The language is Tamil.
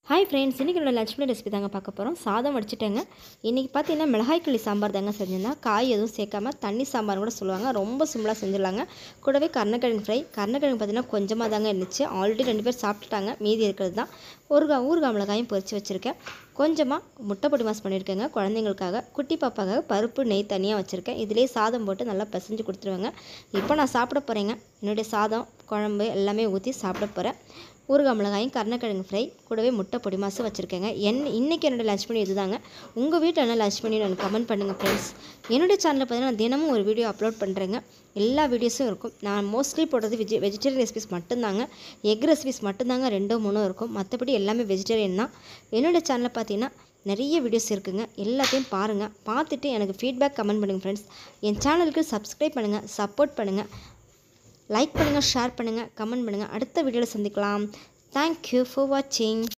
ஹாய் ஃப்ரெண்ட்ஸ் இன்றைக்கி என்னோட லட்சுமி ரெசிபி தாங்க பார்க்க போகிறோம் சாதம் வடிச்சிட்டேங்க இன்றைக்கி பார்த்தீங்கன்னா மிளகாய் கிள்ளி சாம்பார் தாங்க செஞ்சிருந்தேன் காய் எதுவும் சேர்க்காம தண்ணி சாம்பார் கூட சொல்லுவாங்க ரொம்ப சிம்பிளாக செஞ்சிடலாங்க கூடவே கருணக்கிழங்கு ஃப்ரை கருணக்கிழங்கு பார்த்தீங்கன்னா கொஞ்சமாக தாங்க இருந்துச்சு ஆல்ரெடி ரெண்டு பேர் சாப்பிட்டுட்டாங்க மீதி இருக்கிறது தான் ஊறுகாய் ஊறுகாய் மிளகாயும் பொரிச்சு வச்சுருக்கேன் கொஞ்சமாக முட்டை பொடி மாஸ் பண்ணியிருக்கேங்க குழந்தைங்களுக்காக குட்டி பாப்பாக்காக பருப்பு நெய் தனியாக வச்சுருக்கேன் இதிலே சாதம் போட்டு நல்லா பிசைஞ்சு கொடுத்துருவேங்க இப்போ நான் சாப்பிட போகிறேங்க என்னுடைய சாதம் குழம்பு எல்லாமே ஊற்றி சாப்பிட போகிறேன் ஊறுகாய் மிளகாயும் கருணக்கிழங்கு ஃப்ரை கூடவே முட்டை பொடி மாசு வச்சுருக்கேங்க என் இன்றைக்கி என்னோடய லஞ்ச் பண்ணி இதுதாங்க உங்கள் வீட்டில் என்ன லஞ்ச் பண்ணி எனக்கு கமெண்ட் பண்ணுங்கள் ஃப்ரெண்ட்ஸ் என்னுடைய சேனலில் பார்த்தீங்கன்னா நான் தினமும் ஒரு வீடியோ அப்லோட் பண்ணுறேங்க எல்லா வீடியோஸும் இருக்கும் நான் மோஸ்ட்லி போடுறது வெஜி வெஜிடேரியன் ரெசிபிஸ் மட்டும்தாங்க எக் ரெசிபிஸ் மட்டும்தாங்க ரெண்டோ மூணோ இருக்கும் மற்றபடி எல்லாமே வெஜிடேரியன் தான் என்னோடய சேனலில் பார்த்தீங்கன்னா நிறைய வீடியோஸ் இருக்குங்க எல்லாத்தையும் பாருங்கள் பார்த்துட்டு எனக்கு ஃபீட்பேக் கமெண்ட் பண்ணுங்கள் ஃப்ரெண்ட்ஸ் என் சேனலுக்கு சப்ஸ்கிரைப் பண்ணுங்கள் சப்போர்ட் பண்ணுங்கள் லைக் பண்ணுங்கள் ஷேர் பண்ணுங்கள் கமெண்ட் பண்ணுங்கள் அடுத்த வீடியோவில் சந்திக்கலாம் தேங்க்யூ ஃபார் வாட்சிங்